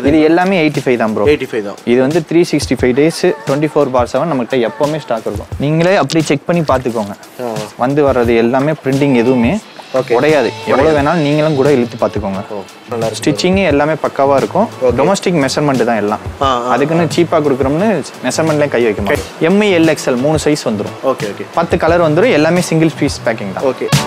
இது எல்லாமே eighty five தான் ப்ரோ எயிட்டி ஃபைவ் தான் இது வந்து three sixty five days twenty four by seven நம்மகிட்ட எப்போவுமே ஸ்டாக் இருக்கும் நீங்களே அப்படி செக் பண்ணி பார்த்துக்கோங்க ஆ. வந்து வர்றது எல்லாமே பிரிண்டிங் எதுவுமே உடையாது எவ்வளோ வேணாலும் நீங்களும் கூட இழுத்து பார்த்துக்கோங்க ஓ நல்லா இருக்கு ஸ்டிச்சிங்கு எல்லாமே பக்காவாக இருக்கும் டொமஸ்டிக் மெஷர்மெண்ட் தான் எல்லாம் ஆ, அதுக்குன்னு சீப்பாக கொடுக்குறோம்னு மெஷர்மெண்ட்லேயும் கை வைக்க மாட்டோம் எம்ஐ எல்எக்ஸ்எல் மூணு சைஸ் வந்துடும் ஓகே ஓகே பத்து கலர் வந்துடும் எல்லாமே சிங்கிள் பீஸ் பேக்கிங் தான் okay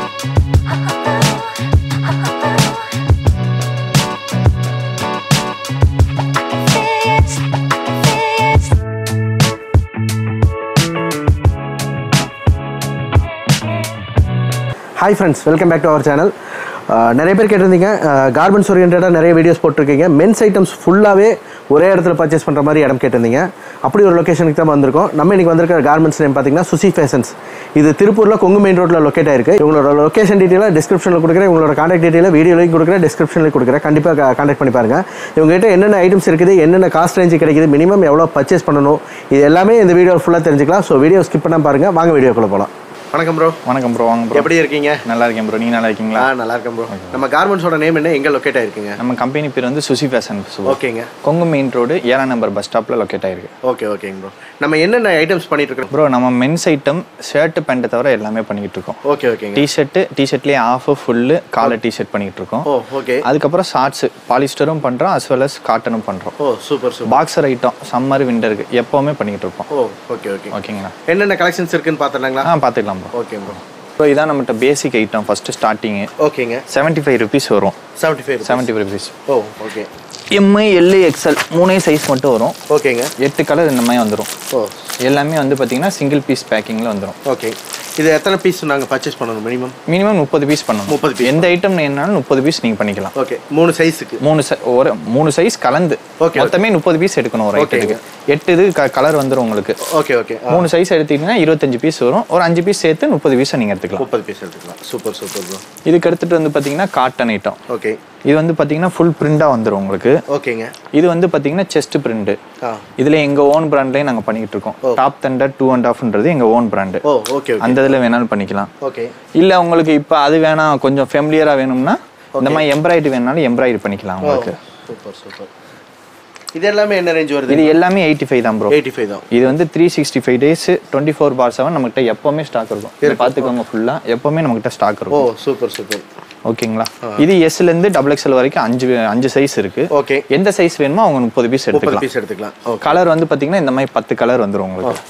hi friends welcome back to our channel நிறைய பேர் கேட்டிருந்தீங்க கார்மெண்ட்ஸ் ஓரியன்டாக நிறைய வீடியோஸ் போட்டிருக்கீங்க மென்ஸ் ஐட்டம்ஸ் ஃபுல்லாகவே ஒரே இடத்துல பர்ச்சேஸ் பண்ணுற மாதிரி இடம் கேட்டிருந்தீங்க அப்படி ஒரு லொக்கேஷனுக்கு தான் வந்திருக்கோம் நம்ம இன்னைக்கு வந்திருக்கிற கார்மெண்ட்ஸ் நேம் பார்த்தீங்கன்னா சுசி ஃபேஷன்ஸ் இது திருப்பூரில் கொங்கு மெயின் ரோட்டில் லொக்கேட் ஆயிருக்கு இவங்களோட லொக்கேஷன் டீட்டெயிலாக டிஸ்கிரிப்ஷனில் கொடுக்குறேன் உங்களோட காண்டாக்ட் டீட்டெயிலாக வீடியோலையும் கொடுக்குறேன் டிஸ்கிரிப்ஷனில் கொடுக்குறேன் கண்டிப்பாக காண்டாக்ட் பண்ணி பாருங்கள் இவங்ககிட்ட என்னென்ன ஐட்டம்ஸ் இருக்குது என்னென்ன காஸ்ட் ரேஞ்சு கிடைக்குது மினிமம் எவ்வளோ பர்ச்சேஸ் பண்ணணும் இது எல்லாமே இந்த வீடியோ ஃபுல்லாக தெரிஞ்சுக்கலாம் ஸோ வீடியோ ஸ்கிப் பண்ணால் பாருங்கள் வாங்க வீடியோக்குள்ளே போகலாம் வணக்கம் ப்ரோ வணக்கம் ப்ரோ வாங்க ப்ரோ எப்படி இருக்கீங்க நல்லா இருக்கேன் ப்ரோ நீங்க நல்லா இருக்கீங்களா ஆ நல்லா இருக்கேன் ப்ரோ நம்ம கார்மெண்ட்ஸோட நேம் என்ன எங்க லொக்கேட் ஆயிருக்குங்க நம்ம கம்பெனி பேர் வந்து சுசி ஃபேஷன் ஓகேங்க கொங்கு மெயின் ரோடு ஏழாம் நம்பர் பஸ் ஸ்டாப்பில் லொக்கேட் ஆயிருக்கு ஓகே ஓகேங்க ப்ரோ நம்ம என்னென்ன ஐட்டம்ஸ் பண்ணிட்டு இருக்கோம் ப்ரோ நம்ம மென்ஸ் ஐட்டம் ஷர்ட் பேண்ட்டை தவிர எல்லாமே பண்ணிக்கிட்டு இருக்கோம் ஓகே ஓகேங்க டிஷர்ட்டு டிஷர்ட்லேயே ஆஃப் ஃபுல்லு காலர் டிஷர்ட் பண்ணிக்கிட்டு இருக்கோம் ஓ ஓகே அதுக்கப்புறம் ஷார்ட்ஸ் பாலிஸ்டரும் பண்ணுறோம் அஸ் வெல் அஸ் காட்டனும் பண்ணுறோம் ஓ super super boxer item summer விண்டருக்கு எப்போவுமே பண்ணிக்கிட்டு இருப்போம் ஓ ஓகே ஓகே ஓகேங்களா என்னென்ன கலெக்ஷன்ஸ் இருக்குன்னு பார்த்துலாங்களா ஆ பார்த்துக்கலாம் ப்ரோ ஓகே ப்ரோ ஸோ இதான் நம்மகிட்ட பேசிக் ஐட்டம் ஃபஸ்ட்டு ஸ்டார்டிங்கு ஓகேங்க செவன்ட்டி ஃபைவ் ருபீஸ் வரும் seventy five seventy five rupees ஓ ஓகே எம்ஐ எல்ஏ எக்ஸ்எல் மூணே சைஸ் மட்டும் வரும் ஓகேங்க எட்டு கலர் இந்த மாதிரி வந்துடும் ஓ எல்லாமே வந்து பார்த்தீங்கன்னா சிங்கிள் பீஸ் பேக்கிங்கில் வந்துடும் ஓகே இது எத்தனை பீஸ் நாங்கள் பர்ச்சேஸ் பண்ணணும் மினிமம் மினிமம் முப்பது பீஸ் பண்ணணும் 30 piece. எந்த ஐட்டம் என்னாலும் முப்பது பீஸ் நீங்கள் பண்ணிக்கலாம் ஓகே மூணு சைஸுக்கு மூணு சை- ஒரு மூணு சைஸ் கலந்து Okay, மொத்தமே முப்பது பீஸ் எடுக்கணும் ஒரு ஐட்டத்துக்கு எட்டு இது கலர் வந்துடும் உங்களுக்கு ஓகே ஓகே மூணு சைஸ் எடுத்தீங்கன்னா இருபத்தஞ்சு பீஸ் வரும் ஒரு அஞ்சு பீஸ் சேர்த்து முப்பது பீஸை நீங்கள் எடுத்துக்கலாம் முப்பது பீஸ் எடுத்துக்கலாம் சூப்பர் சூப்பர் ப்ரோ இதுக்கு எடுத்துட்டு வந்து பார்த்தீங்கன்னா காட்டன் ஐட்டம் ஓகே இது வந்து பார்த்தீங்கன்னா ஃபுல் பிரிண்டாக வந்துடும் உங்களுக்கு ஓகேங்க இது வந்து பார்த்தீங்கன்னா செஸ்ட் பிரிண்ட் ஆ இதில் எங்கள் ஓன் பிராண்ட்லேயே நாங்கள் பண்ணிக்கிட்டு இருக்கோம் டாப் தண்டர் டூ அண்ட் ஆஃப்ன்றது எங்கள் ஓன் பிராண்டு ஓ ஓகே ஓகே அந்த இதில் வேணாலும் பண்ணிக்கலாம் ஓகே இல்லை உங்களுக்கு இப்போ அது வேணாம் கொஞ்சம் ஃபெமிலியராக வேணும்னா இந்த மாதிரி எம்ப்ராய்டரி வேணாலும் எம்ப்ராய்டரி பண்ணிக்கலாம் உங்களுக்கு சூப்பர் சூப்பர் இது எல்லாமே என்ன ரேஞ்ச் வருது இது எல்லாமே எயிட்டி ஃபைவ் தான் ப்ரோ எயிட்டி ஃபைவ் தான் இது வந்து three sixty five days twenty four by seven நம்மகிட்ட எப்போவுமே ஸ்டாக் இருக்கும் இதை பார்த்துக்கோங்க ஃபுல்லாக எப்போவுமே நம்மகிட்ட ஸ்டாக் ஓ இருக்கும் சூப்பர் சூப்பர் ஓகேங்களா இது எஸ்லேருந்து டபுள் எக்ஸ்எல் வரைக்கும் அஞ்சு அஞ்சு சைஸ் இருக்கு ஓகே எந்த சைஸ் வேணுமோ அவங்க முப்பது பீஸ் முப்பது எடுத்துக்கலாம் பீஸ் எடுத்துக்கலாம் ஓகே கலர் வந்து பார்த்தீங்கன்னா இந்த மாதிரி பத்து கலர் வந்துடும் உங்களுக்கு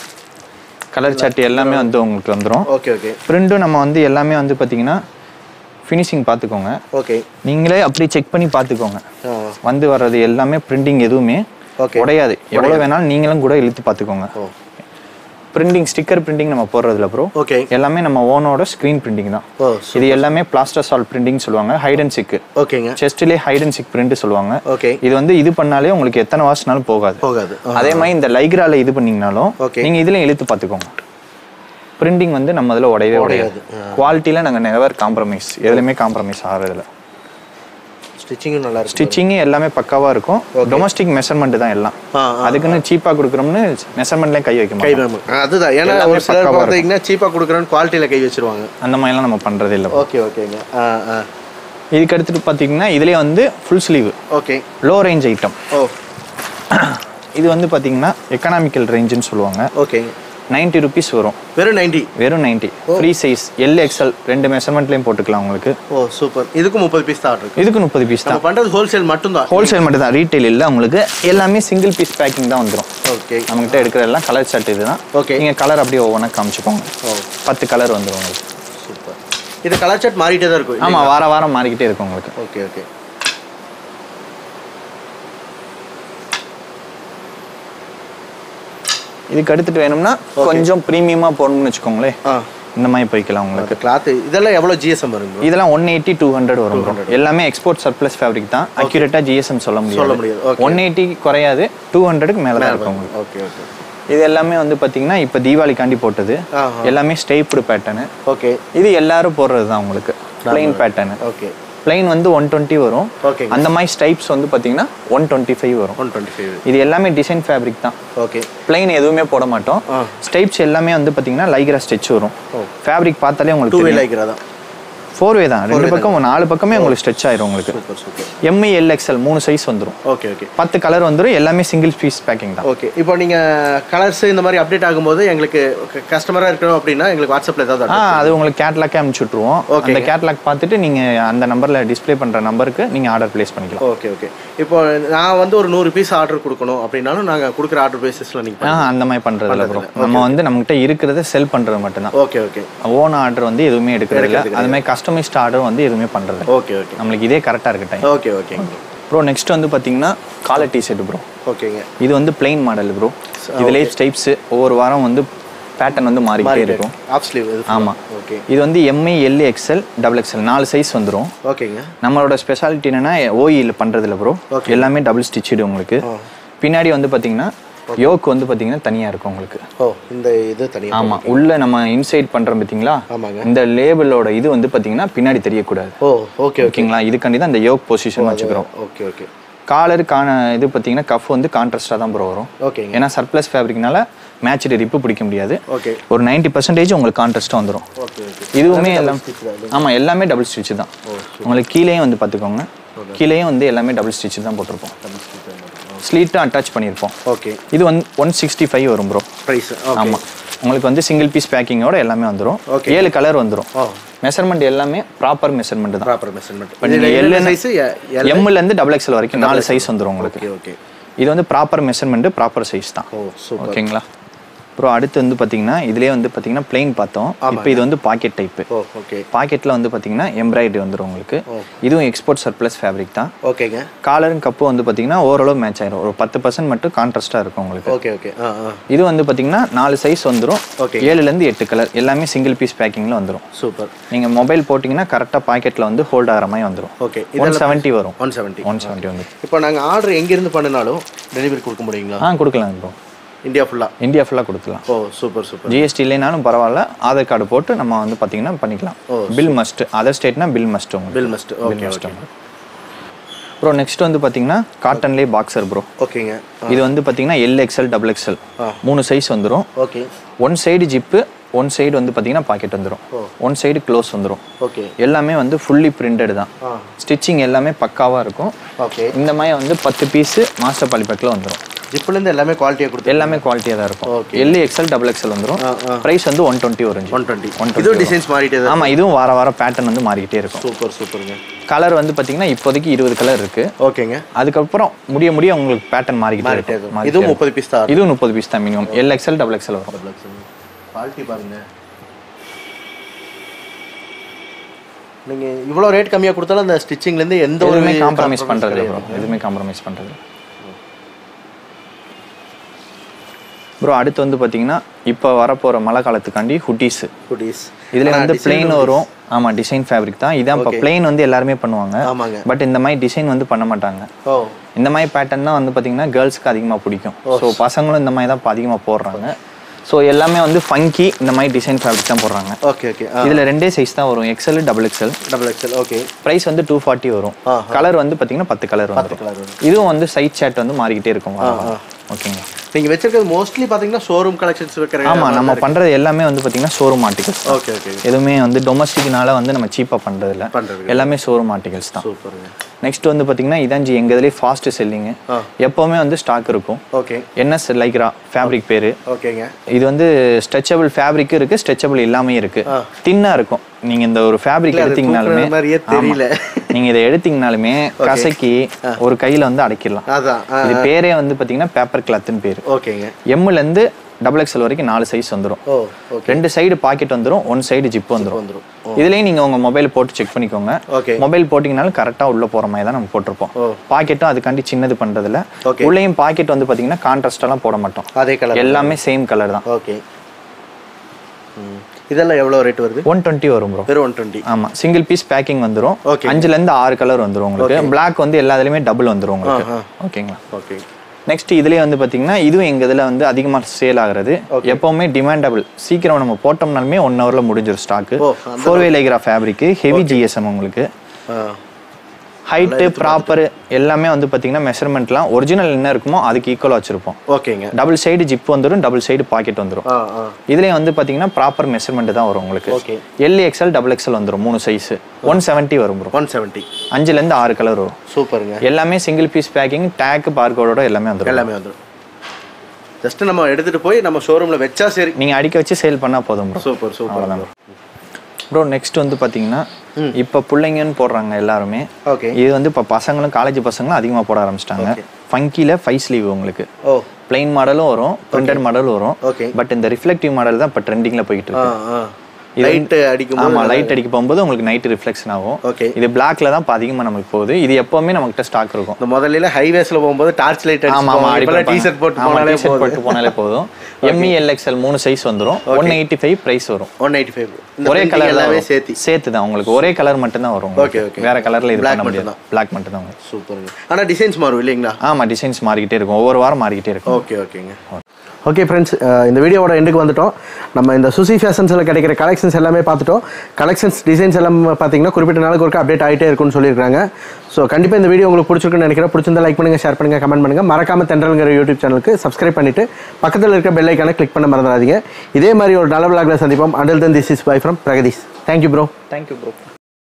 கலர் சார்ட் எல்லாமே வந்து உங்களுக்கு வந்துடும் ஓகே ஓகே பிரிண்டும் நம்ம வந்து எல்லாமே வந்து பார்த்தீங்கன்னா ஃபினிஷிங் பார்த்துக்கோங்க ஓகே நீங்களே அப்படி செக் பண்ணி பார்த்துக்கோங்க ஆ வந்து வர்றது எல்லாமே பிரிண்டிங் எதுவுமே ஓகே உடையாது எவ்வளோ வேணாலும் நீங்களும் கூட இழுத்து பார்த்துக்கோங்க ஓ பிரிண்டிங் ஸ்டிக்கர் பிரிண்டிங் நம்ம போடுறதுல ப்ரோ ஓகே எல்லாமே நம்ம ஓனோட ஸ்க்ரீன் பிரிண்டிங் தான் ஓ இது எல்லாமே பிளாஸ்டர் சால் பிரிண்டிங் சொல்லுவாங்க ஹைட் அண்ட் சிக்கு ஓகேங்க செஸ்ட்லேயே ஹைட் அண்ட் சிக் பிரிண்ட் சொல்லுவாங்க ஓகே இது வந்து இது பண்ணாலே உங்களுக்கு எத்தனை வாஷ்னாலும் போகாது போகாது ஆ, அதே மாதிரி இந்த லைக்ரால இது பண்ணீங்கனாலும் Okay. நீங்க இதுல இழுத்து பார்த்துக்கோங்க பிரிண்டிங் வந்து நம்ம இதுல உடையவே உடையாது குவாலிட்டியில நாங்க நெவர் காம்ப்ரமைஸ் எதுலையுமே காம்ப்ரமைஸ் ஆகிறதுல ஸ்டிச்சிங்கும் நல்லா இருக்கு ஸ்டிச்சிங் எல்லாமே பக்காவா இருக்கும் டொமஸ்டிக் மெஷர்மெண்ட் தான் எல்லாம் ஆ அதுக்குன்னு சீப்பா கொடுக்குறோம்னு மெஷர்மெண்ட்லயே கை வைக்க கை மாட்டோம் மேம் அதுதான் ஏன்னா எல்லாமே ஒரு சிலர் பக்காவா பார்த்தீங்கன்னா சீப்பாக கொடுக்குறேன்னு குவாலிட்டியில் கை வச்சிருவாங்க அந்த மாதிரிலாம் நம்ம பண்றதே இல்லை ஓகே ஓகேங்க ஆ ஆ இதுக்கு எடுத்துட்டு பாத்தீங்கன்னா இதுலயே வந்து full sleeve okay low range item ஓ இது வந்து பாத்தீங்கன்னா எக்கனாமிக்கல் ரேஞ்சுன்னு சொல்லுவாங்க ஓகேங்க 90 ருபீஸ் வரும் வெறும் நைன்டி வெறும் 90 ஃப்ரீ சைஸ் எல் எக்ஸ்எல் ரெண்டு மெஷர்மெண்ட்லயும் போட்டுக்கலாம் உங்களுக்கு ஓ சூப்பர் இதுக்கும் முப்பது பீஸ் தான் இருக்கு இதுக்கு முப்பது பீஸ் தான் நம்ம பண்ணுறது ஹோல்சேல் மட்டும்தான் ஹோல்சேல் மட்டும் தான் ரீட்டைல் இல்லை உங்களுக்கு எல்லாமே சிங்கிள் பீஸ் பேக்கிங் தான் வந்துடும் ஓகே நம்மகிட்ட எடுக்கிற எல்லாம் கலர் ஷர்ட் இதுதான் Okay. நீங்கள் கலர் அப்படியே ஒவ்வொன்றா காமிச்சுக்கோங்க ஓ பத்து கலர் வந்துடும் உங்களுக்கு சூப்பர் இது கலர் சார்ட் மாறிட்டே தான் இருக்கும் ஆமாம் வார வாரம் மாறிக்கிட்டே இருக்கும் உங்களுக்கு ஓகே ஓகே இதுக்கு எடுத்துட்டு வேணும்னா கொஞ்சம் ப்ரீமியமாக போடணும்னு வச்சுக்கோங்களேன் ஆ இந்த மாதிரி போய்க்கலாம் உங்களுக்கு கிளாத் இதெல்லாம் எவ்வளோ ஜிஎஸ்எம் வருங்க இதெல்லாம் ஒன் எயிட்டி டூ ஹண்ட்ரட் வரும் bro. எல்லாமே எக்ஸ்போர்ட் சர்ப்ளஸ் ஃபேப்ரிக் தான் அக்யூரேட்டாக ஜிஎஸ்எம் சொல்ல சொல்ல முடியாது முடியாது ஓகே ஒன் எயிட்டி குறையாது டூ ஹண்ட்ரடுக்கு மேலே தான் இருக்கும் உங்களுக்கு ஓகே ஓகே இது எல்லாமே வந்து பார்த்தீங்கன்னா இப்போ தீபாவளிக்காண்டி போட்டது ஆஹா எல்லாமே ஸ்டேப்டு பேட்டர்னு ஓகே இது எல்லாரும் போடுறது தான் உங்களுக்கு பிளைன் பேட்டர்னு ஓகே பிளைன் வந்து ஒன் டுவெண்ட்டி வரும் ஓகேங்க அந்த மாதிரி ஸ்டைப்ஸ் வந்து பார்த்தீங்கன்னா ஒன் டுவெண்ட்டி ஃபைவ் வரும் ஒன் டுவெண்ட்டி ஃபைவ் இது எல்லாமே டிசைன் ஃபேப்ரிக் தான் ஓகே பிளைன் எதுவுமே போட மாட்டோம் ஆ. ஸ்டைப்ஸ் எல்லாமே வந்து பார்த்தீங்கன்னா லைக்ரா ஸ்டிச் வரும் ஓ. ஃபேப்ரிக் பார்த்தாலே டூ உங்களுக்கு வே தெரியும். லைக்கிறா தான் ஃபோர் வே தான் ரெண்டு பக்கம் நாலு பக்கமே உங்களுக்கு ஸ்ட்ரெச் ஆயிரும் உங்களுக்கு சூப்பர் சூப்பர் எம்ஐ எல்எக்ஸ்எல் மூணு சைஸ் வந்துரும் ஓகே ஓகே பத்து கலர் வந்துரும் எல்லாமே சிங்கிள் பீஸ் பேக்கிங் தான் ஓகே இப்போ நீங்கள் கலர்ஸ் இந்த மாதிரி அப்டேட் ஆகும்போது எங்களுக்கு கஸ்டமராக இருக்கணும் அப்படின்னா எங்களுக்கு வாட்ஸ்அப்பில் ஏதாவது ஆ அது உங்களுக்கு கேட்லாக்கே அனுப்பிச்சு விட்ருவோம் அந்த கேட்லாக் பார்த்துட்டு நீங்கள் அந்த நம்பரில் டிஸ்ப்ளே பண்ணுற நம்பருக்கு நீங்கள் ஆர்டர் ப்ளேஸ் பண்ணிக்கலாம் ஓகே ஓகே இப்போ நான் வந்து ஒரு நூறு பீஸ் ஆர்டர் கொடுக்கணும் அப்படின்னாலும் நாங்கள் கொடுக்குற ஆர்டர் பேசிஸில் நீங்கள் ஆ அந்த மாதிரி பண்ணுறதில்ல ப்ரோ நம்ம வந்து நம்மகிட்ட இருக்கிறத செல் பண்ணுறது மட்டும்தான் ஓகே ஓகே ஓன் ஆர்டர் வந்து எதுவுமே எடுக்கிறது இல்ல அது மாதிரி கஸ்டமைஸ்ட் ஆர்டர் வந்து எதுவுமே பண்ணுறது ஓகே ஓகே நம்மளுக்கு இதே கரெக்டாக இருக்கு டைம் ஓகே ஓகேங்க ப்ரோ நெக்ஸ்ட் வந்து பார்த்தீங்கன்னா காலர் டி ஷர்ட் ப்ரோ ஓகேங்க இது வந்து பிளெயின் மாடல் ப்ரோ இதுலேயே ஸ்டைப்ஸ் ஒவ்வொரு வாரம் வந்து பேட்டர்ன் வந்து மாறிக்கிட்டே இருக்கும் ஆஃப் ஸ்லீவ் இது ஆமாம் ஓகே இது வந்து எம்ஐ எல் எக்ஸ்எல் டபுள் எக்ஸ்எல் நாலு சைஸ் வந்துடும் ஓகேங்க நம்மளோட ஸ்பெஷாலிட்டி என்னன்னா ஓஇயில் பண்ணுறதில்ல ப்ரோ எல்லாமே டபுள் ஸ்டிச்சிடு உங்களுக்கு பின்னாடி வந்து பார்த்தீங்கன்னா யோக் வந்து பார்த்தீங்கன்னா தனியாக இருக்கும் உங்களுக்கு ஓ இந்த இது தனியாக ஆமாம் உள்ள நம்ம இன்சைட் பண்ணுறோம் பார்த்தீங்களா ஆமாங்க இந்த லேபிளோட இது வந்து பார்த்தீங்கன்னா பின்னாடி தெரியக்கூடாது ஓ ஓகே ஓகே ஓகேங்களா இதுக்காண்டி தான் இந்த யோக் பொசிஷன் வச்சுக்கிறோம் ஓகே ஓகே காலருக்கான இது பார்த்தீங்கன்னா கஃப் வந்து கான்ட்ராஸ்டாக தான் ப்ரோ வரும் ஓகேங்க ஏன்னா சர்ப்ளஸ் ஃபேப்ரிக்னால மேட்ச்டு ரிப்பு பிடிக்க முடியாது ஓகே ஒரு நைன்ட்டி பர்சன்டேஜ் உங்களுக்கு கான்ட்ராஸ்ட்டாக வந்துடும் ஓகே ஓகே இதுவுமே எல்லாம் ஆமாம் எல்லாமே டபுள் ஸ்டிச் தான் உங்களுக்கு கீழேயும் வந்து பார்த்துக்கோங்க கீழேயும் வந்து எல்லாமே டபுள் ஸ்டிச் தான் போட்டிருப்போம் ஸ்லீட்டும் அட்டாச் பண்ணியிருப்போம் ஓகே இது வந்து ஒன் சிக்ஸ்டி ஃபைவ் வரும் ப்ரோ ப்ரைஸ் ஓகே ஆமாம் உங்களுக்கு வந்து சிங்கிள் பீஸ் பேக்கிங்கோட எல்லாமே வந்துடும் Okay. ஏழு கலர் வந்துடும் ஓ மெஷர்மெண்ட் எல்லாமே ப்ராப்பர் மெஷர்மெண்ட் தான் ப்ராப்பர் மெஷர்மெண்ட் இப்போ நீங்கள் எல் எல் சைஸ் எல் எம்லேருந்து டபுள் எக்ஸ்எல் வரைக்கும் நாலு சைஸ் வந்துடும் உங்களுக்கு ஓகே ஓகே இது வந்து ப்ராப்பர் மெஷர்மெண்ட் ப்ராப்பர் சைஸ் தான் ஓ சூப்பர் ஓகேங்களா அப்புறம் அடுத்து வந்து பார்த்தீங்கன்னா இதுலேயே வந்து பார்த்தீங்கன்னா பிளெயின் பார்த்தோம் இப்போ இது வந்து பாக்கெட் டைப்பு ஓ ஓகே பாக்கெட்டில் வந்து பார்த்தீங்கன்னா எம்ப்ராய்டரி வந்துடும் உங்களுக்கு இதுவும் எக்ஸ்போர்ட் சர்ப்ளஸ் ஃபேப்ரிக் தான் ஓகேங்க காலரும் கப்பு வந்து பார்த்தீங்கன்னா ஓரளவு மேட்ச் ஆயிரும் ஒரு பத்து பர்சன்ட் மட்டும் கான்ட்ராஸ்ட்டாக இருக்கும் உங்களுக்கு ஓகே ஓகே ஆ ஆ இது வந்து பார்த்தீங்கன்னா நாலு சைஸ் வந்துடும் Okay. ஏழுலேருந்து எட்டு கலர் எல்லாமே சிங்கிள் பீஸ் பேக்கிங்கில் வந்துடும் சூப்பர் நீங்கள் மொபைல் போட்டிங்கன்னா கரெக்டாக பாக்கெட்டில் வந்து ஹோல்ட் ஆகிற மாதிரி வந்துடும் ஓகே ஒன் செவன்ட்டி வரும் ஒன் செவன்ட்டி ஒன் செவன்ட்டி வந்து இப்போ நாங்கள் ஆர்டர் எங்கேருந்து பண்ணினாலும் டெலிவரி கொடுக்க முடியுங்களா ஆ கொடுக்கலாம் ப்ரோ இந்தியா ஃபுல்லாக இந்தியா ஃபுல்லாக கொடுக்கலாம் ஓ சூப்பர் சூப்பர் ஜிஎஸ்டி இல்லைனாலும் பரவாயில்ல ஆதார் கார்டு போட்டு நம்ம வந்து பார்த்தீங்கன்னா பண்ணிக்கலாம் பில் மஸ்ட் அதர் ஸ்டேட்னா பில் மஸ்ட் உங்களுக்கு bill must okay okay bro next வந்து பார்த்தீங்கன்னா காட்டன்லேயே பாக்ஸர் ப்ரோ ஓகேங்க இது வந்து பார்த்தீங்கன்னா எல் எக்ஸ்எல் டபுள் எக்ஸ்எல் மூணு சைஸ் வந்துடும் okay one side zip one side வந்து பார்த்தீங்கன்னா பாக்கெட் வந்துடும் ஒன் சைடு க்ளோஸ் வந்துடும் ஓகே எல்லாமே வந்து ஃபுல்லி பிரிண்டட் தான் ஆ ஸ்டிச்சிங் எல்லாமே பக்காவாக இருக்கும் ஓகே இந்த மாதிரி வந்து பத்து பீஸு மாஸ்டர் பாலிபேக்கில் வந்துடும் ஜிப்லேருந்து எல்லாமே குவாலிட்டியாக கொடுத்து எல்லாமே குவாலிட்டியாக தான் இருக்கும் எல் எக்ஸ்எல் டபுள் எக்ஸ்எல் வந்துடும் ஆ ஆ ப்ரைஸ் வந்து ஒன் டுவெண்ட்டி வரும் ஒன் டுவெண்ட்டி இதுவும் டிசைன்ஸ் மாறிட்டே தான் ஆமாம் இதுவும் வார வாரம் பேட்டர்ன் வந்து மாறிக்கிட்டே இருக்கும் சூப்பர் சூப்பருங்க கலர் வந்து பார்த்தீங்கன்னா இப்போதைக்கு இருபது கலர் இருக்கு ஓகேங்க அதுக்கப்புறம் முடிய முடிய உங்களுக்கு பேட்டர்ன் மாறிக்கிட்டே மாறிட்டே இருக்கும் இருக்கும் இதுவும் முப்பது பீஸ் தான் இதுவும் முப்பது பீஸ் தான் minimum L XL double XL வரும் குவாலிட்டி பாருங்க நீங்கள் இவ்வளோ ரேட் கம்மியாக கொடுத்தாலும் அந்த ஸ்டிச்சிங்லேருந்து எந்த ஒரு எதுவுமே காம்ப்ரமைஸ் பண்ணுறது இல்லை ப்ரோ எதுவுமே காம்ப்ரமைஸ் பண்ணுறது ப்ரோ அடுத்து வந்து பார்த்தீங்கன்னா இப்போ வரப்போகிற மழை காலத்துக்காண்டி ஹுட்டீஸு குட்டீஸ் இதில் வந்து பிளெயின் வரும் ஆமாம் டிசைன் ஃபேப்ரிக் தான் இதான் இப்போ பிளெயின் வந்து எல்லாருமே பண்ணுவாங்க ஆமாங்க பட் இந்த மாதிரி டிசைன் வந்து பண்ண மாட்டாங்க ஓ இந்த மாதிரி பேட்டர்ன் தான் வந்து பார்த்தீங்கன்னா கேர்ள்ஸ்க்கு அதிகமாக பிடிக்கும் ஸோ பசங்களும் இந்த மாதிரி தான் இப்போ அதிகமாக போடுறாங்க ஸோ எல்லாமே வந்து ஃபங்கி இந்த மாதிரி டிசைன் ஃபேப்ரிக் தான் போடுறாங்க ஓகே ஓகே ஆ இதில் ரெண்டே சைஸ் தான் வரும் XL double XL double XL okay price வந்து டூ ஃபார்ட்டி வரும் கலர் வந்து பார்த்தீங்கன்னா பத்து கலர் வந்துடும் கலர் வரும் இதுவும் வந்து சைட் சேட் வந்து மாறிக்கிட்டே இருக்கும் ஓகேங்க நீங்கள் வச்சிருக்கிறது மோஸ்ட்லி பார்த்தீங்கன்னா ஷோரூம் கலெக்ஷன்ஸ் வைக்கிற ஆமாம் நம்ம பண்ணுறது எல்லாமே வந்து பார்த்தீங்கன்னா ஷோரூம் ஆர்டிகல்ஸ் ஓகே ஓகே எதுவுமே வந்து டொமஸ்டிக்னால வந்து நம்ம சீப்பாக பண்ணுறதில்ல பண்ணுறது எல்லாமே ஷோரூம் ஆர்டிகல்ஸ் தான் சூப்பருங்க நெக்ஸ்ட் வந்து பார்த்தீங்கன்னா இதான் ஜி எங்கள் இதுலேயே ஃபாஸ்ட் செல்லிங்கு ஆ. எப்போவுமே வந்து ஸ்டாக் இருக்கும் ஓகே என்எஸ் லைக்ரா ஃபேப்ரிக் பேர் ஓகேங்க இது வந்து ஸ்ட்ரெச்சபிள் ஃபேப்ரிக்கும் இருக்கு ஸ்ட்ரெச்சபிள் இல்லாமையும் இருக்கு தின்னா இருக்கும் நீங்க இந்த ஒரு ஃபேப்ரிக் எடுத்தீங்கனாலுமே தூக்குற மாதிரியே தெரியல. ஆமா. நீங்க இதை எடுத்தீங்கனாலுமே கசக்கி ஒரு கையில வந்து அடைக்கிடலாம் அதான் ஆ இது பேரே வந்து பாத்தீங்கன்னா பேப்பர் கிளாத்னு பேரு ஓகேங்க எம்ல இருந்து டபுள் எக்ஸ்எல் வரைக்கும் நாலு சைஸ் வந்துரும் ஓ ஓகே ரெண்டு சைடு பாக்கெட் வந்துரும் ஒன் சைடு ஜிப் வந்துரும் வந்துரும் இதுலயும் நீங்க உங்க மொபைல் போட்டு செக் பண்ணிக்கோங்க ஓகே மொபைல் போட்டிங்கனாலும் கரெக்டா உள்ள போற மாதிரி தான் நம்ம போட்டிருப்போம் ஓ. பாக்கெட்டும் அதுக்காண்டி சின்னது பண்றதுல Okay. உள்ளேயும் பாக்கெட் வந்து பாத்தீங்கன்னா கான்ட்ராஸ்ட் எல்லாம் போட மாட்டோம் அதே கலர் எல்லாமே சேம் கலர் தான் ஓகே ம். இதெல்லாம் எவ்வளோ ரேட் வருது ஒன் டுவெண்ட்டி வரும் ப்ரோ வெறும் ஒன் டுவெண்ட்டி ஆமா சிங்கிள் பீஸ் பேக்கிங் வந்துரும் Okay. அஞ்சுல இருந்து ஆறு கலர் வந்துரும் உங்களுக்கு Black வந்து எல்லா இதுலயுமே டபுள் வந்துரும் உங்களுக்கு ஓகேங்களா ஓகே நெக்ஸ்ட் இதுலயே வந்து பாத்தீங்கன்னா இதுவும் எங்க இதுல வந்து அதிகமா சேல் ஆகுறது எப்பவுமே டிமாண்டபிள் சீக்கிரம் நம்ம போட்டோம்னாலுமே ஒன் ஹவர்ல முடிஞ்சிடும் ஸ்டாக் ஓ, four way Lycra fabric heavy GSM உங்களுக்கு ஆ ஹைட்டு ப்ராப்பர் எல்லாமே வந்து பார்த்தீங்கன்னா மெஷர்மெண்ட்லாம் ஒரிஜினல் என்ன இருக்குமோ அதுக்கு ஈக்குவலாக வச்சுருப்போம் ஓகேங்க டபுள் சைடு ஜிப் வந்துடும் டபுள் சைடு பாக்கெட் வந்துடும் ஆ ஆ இதுலேயும் வந்து பார்த்தீங்கன்னா ப்ராப்பர் மெஷர்மெண்ட் தான் வரும் உங்களுக்கு Okay. L XL double XL வந்துடும் மூணு சைஸ் ஒன் செவன்ட்டி வரும் ப்ரோ ஒன் செவன்ட்டி அஞ்சுலேருந்து ஆறு கலர் வரும் சூப்பருங்க எல்லாமே சிங்கிள் பீஸ் பேக்கிங் டேக் பார்கோடோட எல்லாமே வந்துடும் எல்லாமே வந்துடும் ஜஸ்ட் நம்ம எடுத்துட்டு போய் நம்ம ஷோரூம்ல வச்சா சரி நீங்கள் அடிக்க வச்சு சேல் பண்ணால் போதும் bro super super bro next வந்து பார்த்தீங்கன்னா இப்போ பிள்ளைங்கன்னு போடுறாங்க எல்லாருமே ஓகே இது வந்து இப்போ பசங்களும் காலேஜ் பசங்களும் அதிகமாக போட ஆரம்பிச்சிட்டாங்க ஃபங்கியில் ஃபைவ் ஸ்லீவ் உங்களுக்கு ஓ பிளைன் மாடலும் வரும் பிரிண்டட் மாடலும் வரும் ஓகே பட் இந்த ரிஃப்ளெக்டிவ் மாடல் தான் இப்போ ட்ரெண்டிங்கில் போயிட்டு ஆ இருக்கு ஆ லைட் அடிக்கும் ஆமா லைட் அடிக்க போகும்போது உங்களுக்கு நைட் ரிஃப்ளெக்ஷன் ஆகும் ஓகே இது பிளாக்ல தான் இப்போ அதிகமாக நமக்கு போகுது இது எப்பவுமே நம்மகிட்ட ஸ்டாக் இருக்கும் இந்த முதல்ல ஹைவேஸ்ல போகும்போது டார்ச் லைட் ஆமா ஆமா அடிச்சு டி-ஷர்ட் போட்டு போனாலே டிஷர்ட் போட்டு போனாலே போதும் எம்இ எல்எக்ஸ்எல் மூணு சைஸ் வந்துரும் ஒன் எயிட்டி ஃபைவ் ப்ரைஸ் வரும் ஒன் எயிட்டி ஃபைவ் இந்த ஒரே printing கலர் எல்லாமே சேர்த்தி சேர்த்து தான் உங்களுக்கு ஒரே கலர் மட்டும் தான் வரும் உங்களுக்கு. Okay, okay. வேற கலர்ல இது Black பண்ண மட்டும் முடியாது பிளாக் மட்டும் தான் வரும் சூப்பருங்க ஆனா டிசைன்ஸ் மாறும் இல்லைங்களா ஆமா டிசைன்ஸ் மாறிக்கிட்டே இருக்கும் ஒவ்வொரு வாரம் மாறிக்கிட்டே இருக்கும் ஓகே ஓகேங்க ஓகே ஃப்ரெண்ட்ஸ் இந்த வீடியோவோட எண்டுக்கு வந்துட்டோம் நம்ம இந்த சுசி ஃபேஷன்ஸில் கிடைக்கிற கலெக்ஷன்ஸ் எல்லாமே பார்த்துட்டோம் கலெக்ஷன்ஸ் டிசைன்ஸ் எல்லாம் பார்த்தீங்கன்னா குறிப்பிட்ட நாளுக்கு ஒருக்க அப்டேட் ஆகிட்டே இருக்கும்னு சொல்லியிருக்காங்க ஸோ கண்டிப்பாக இந்த வீடியோ உங்களுக்கு பிடிச்சிருக்குன்னு நினைக்கிறேன் பிடிச்சிருந்தா லைக் பண்ணுங்கள் ஷேர் பண்ணுங்கள் கமெண்ட் பண்ணுங்கள் மறக்காம தென்றல்ங்கிற யூடியூப் சேனலுக்கு சப்ஸ்கிரைப் பண்ணிட்டு பக்கத்தில் இருக்க பெல் ஐக்கானை கிளிக் பண்ண மறந்துடாதீங்க இதே மாதிரி ஒரு நல்ல விளாக்ல சந்திப்போம் until then this is bye from Pragadeesh thank you bro thank you bro